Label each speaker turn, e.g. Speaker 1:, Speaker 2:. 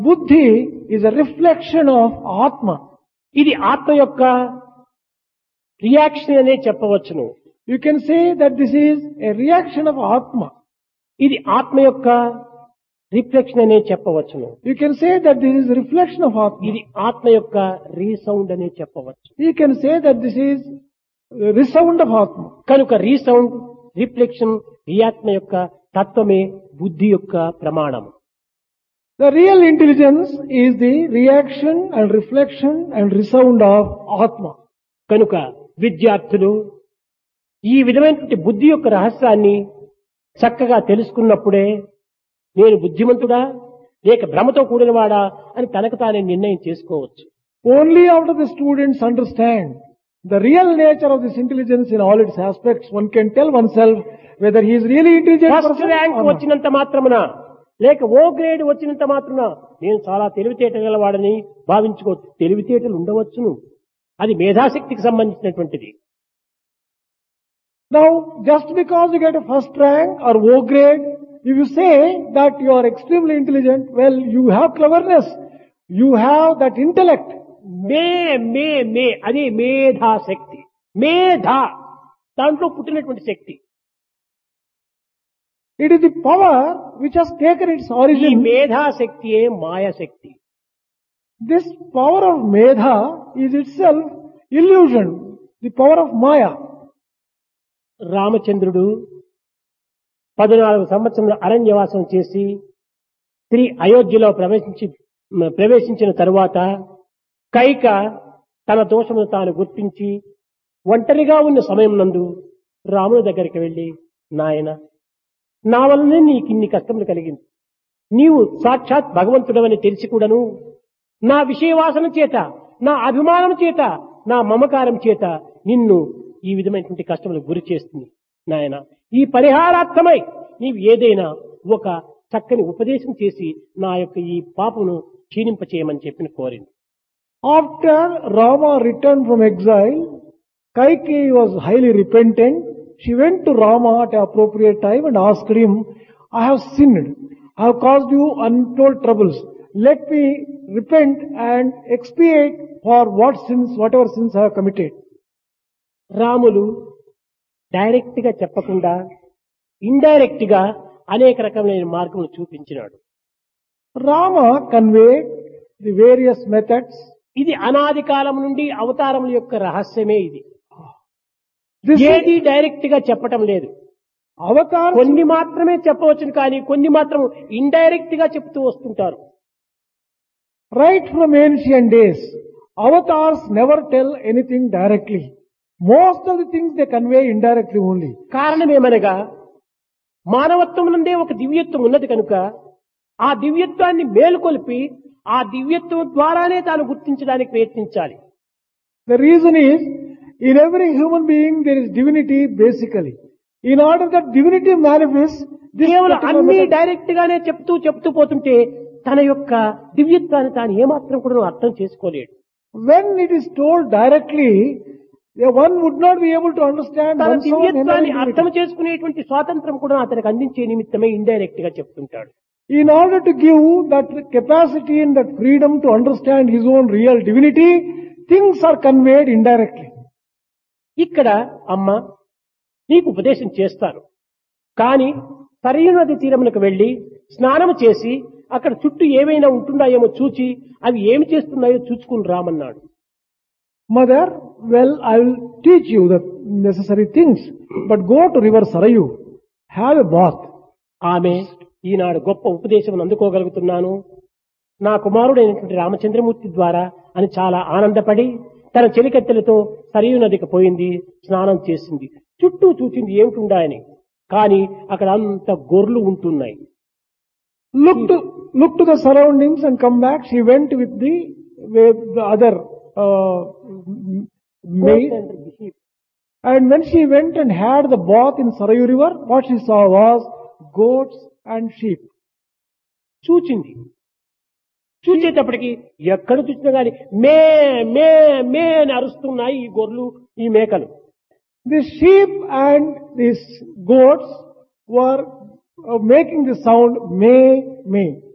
Speaker 1: Buddhi is a reflection of Atma.
Speaker 2: ఇది ఆత్మ యొక్క రియాక్షన్ అనే చెప్పవచ్చును
Speaker 1: You can say that this is a reaction of Atma.
Speaker 2: ఇది ఆత్మ యొక్క రిఫ్లెక్షన్ అనే చెప్పవచ్చును
Speaker 1: You can say that this is a reflection of Atma.
Speaker 2: ఇది ఆత్మ యొక్క రీసౌండ్ అనే చెప్పవచ్చు
Speaker 1: You can say that this is a resound of Atma.
Speaker 2: కనుక రీసౌండ్ రిఫ్లెక్షన్ ఈ ఆత్మ యొక్క తత్వమే బుద్ధి యొక్క ప్రమాణం
Speaker 1: The real intelligence is the reaction and reflection and resound of Atma.
Speaker 2: కనుక విద్యార్థులు ఈ విధమైనటువంటి బుద్ధి యొక్క రహస్యాన్ని చక్కగా తెలుసుకున్నప్పుడే నేను బుద్ధిమంతుడా లేక భ్రమతో కూడినవాడా అని తనకు తానే నిర్ణయం చేసుకోవచ్చు
Speaker 1: Only after the students understand the real nature of this intelligence in all its aspects, one can tell oneself whether he is really intelligent
Speaker 2: first
Speaker 1: person
Speaker 2: rank
Speaker 1: or not.
Speaker 2: వచ్చినంత మాత్రమున లేక ఓ గ్రేడ్ వచ్చినంత మాత్రమున నేను చాలా తెలివితేట గలవాడని భావించుకోవచ్చు తెలివితేటలు ఉండవచ్చును అది మేధాశక్తికి సంబంధించినటువంటిది
Speaker 1: Now, just because you get a first rank or O grade, if you say that you are extremely intelligent, well, you have cleverness, you have that intellect.
Speaker 2: మే మే మే అది మేధాశక్తి మేధ దాంట్లో పుట్టినటువంటి శక్తి
Speaker 1: It is the power which has taken its
Speaker 2: ఈ
Speaker 1: origin.
Speaker 2: మేధాశక్తియే మాయాశక్తి
Speaker 1: This power of Medha is itself illusion, the power of Maya.
Speaker 2: రామచంద్రుడు పద్నాలుగు సంవత్సరంలో అరణ్యవాసం చేసి తిరిగి అయోధ్యలో ప్రవేశించి ప్రవేశించిన తరువాత కైక తన దోషమును తాను గుర్తించి ఒంటరిగా ఉన్న సమయం నందు రాముని దగ్గరికి వెళ్లి నాయన నా వల్లనే నీకు ఇన్ని కష్టములు కలిగింది నీవు సాక్షాత్ భగవంతుడవని తెలిసి కూడాను నా విషయవాసన చేత నా అభిమానం చేత నా మమకారం చేత నిన్ను ఈ విధమైనటువంటి కష్టములకు గురి చేస్తుంది నాయన ఈ పరిహారార్థమై నీవు ఏదైనా ఒక చక్కని ఉపదేశం చేసి నా యొక్క ఈ పాపను క్షీణింప చేయమని చెప్పిన కోరింది
Speaker 1: After Rama returned from exile, Kaikeyi was highly repentant. She went to Rama at an appropriate time and asked him, I have sinned. I have caused you untold troubles. Let me repent and expiate for what sins, whatever sins I have committed.
Speaker 2: Ramulu direct గా చెప్పకుండా indirect గా అనేక రకమైన మార్గములు చూపించినాడు
Speaker 1: Rama conveyed the various methods.
Speaker 2: ఇది అనాది కాలం నుండి అవతారముల యొక్క రహస్యమే ఇది
Speaker 1: This
Speaker 2: ఏది డైరెక్ట్ గా చెప్పటం లేదు
Speaker 1: avatar
Speaker 2: కొన్ని మాత్రమే చెప్పవచ్చును కానీ కొన్ని మాత్రం ఇండైరెక్ట్ గా చెప్తూ వస్తుంటారు
Speaker 1: Right from ancient days, avatars never tell anything directly. Most of the things they convey indirectly only.
Speaker 2: కారణమేమనగా మానవత్వం నుండే ఒక దివ్యత్వం ఉన్నది కనుక ఆ దివ్యత్వాన్ని మేలుకొల్పి ఆ దివ్యత్వం ద్వారానే తాను గుర్తించడానికి ప్రయత్నించాలి
Speaker 1: The reason is, in every human being there is divinity basically. In order that divinity manifests, this
Speaker 2: కేవలం
Speaker 1: particular
Speaker 2: అన్ని
Speaker 1: method-
Speaker 2: డైరెక్ట్ గానే చెప్తూ చెప్తూ పోతుంటే తన యొక్క దివ్యత్వాన్ని తాను ఏమాత్రం కూడా అర్థం చేసుకోలేడు
Speaker 1: when it is told directly, yeah, one would not be able to understand
Speaker 2: తన
Speaker 1: one's own inner
Speaker 2: దివ్యత్వాన్ని అర్థం
Speaker 1: divinity.
Speaker 2: చేసుకునేటువంటి స్వాతంత్రం కూడా అతనికి అందించే నిమిత్తమే ఇండైరెక్ట్ గా చెప్తుంటాడు
Speaker 1: In order to give that capacity and that freedom to understand his own real divinity, things are conveyed indirectly.
Speaker 2: ఇక్కడ అమ్మ నీకు ఉపదేశం చేస్తాను కానీ సరైన నది తీరమునకు వెళ్లి స్నానము చేసి అక్కడ చుట్టూ ఏమైనా ఉంటున్నాయేమో చూచి అవి ఏమి చేస్తున్నాయో చూచుకుని రామన్నాడు
Speaker 1: Mother, well, I will teach you the necessary things, but go to river Sarayu, have a bath.
Speaker 2: ఆమె ఈనాడు గొప్ప ఉపదేశం అందుకోగలుగుతున్నాను నా కుమారుడైనటువంటి రామచంద్రమూర్తి ద్వారా అని చాలా ఆనందపడి తన చెలికత్తెలతో సరియు నదికి పోయింది స్నానం చేసింది చుట్టూ చూచింది ఏమిటుండాయని కానీ అక్కడ అంత గొర్రెలు ఉంటున్నాయి
Speaker 1: Look to, look to the surroundings and come back. She went with the, with the other, uh, maid. And when she went and had the bath in Sarayu river, what she saw was goats and sheep.
Speaker 2: చూచింది చూచేటప్పటికి ఎక్కడ చూసినా గాని మే మే మే అని అరుస్తున్నాయి ఈ గొర్రెలు ఈ మేకలు
Speaker 1: The sheep and these goats were uh, making the sound may, may.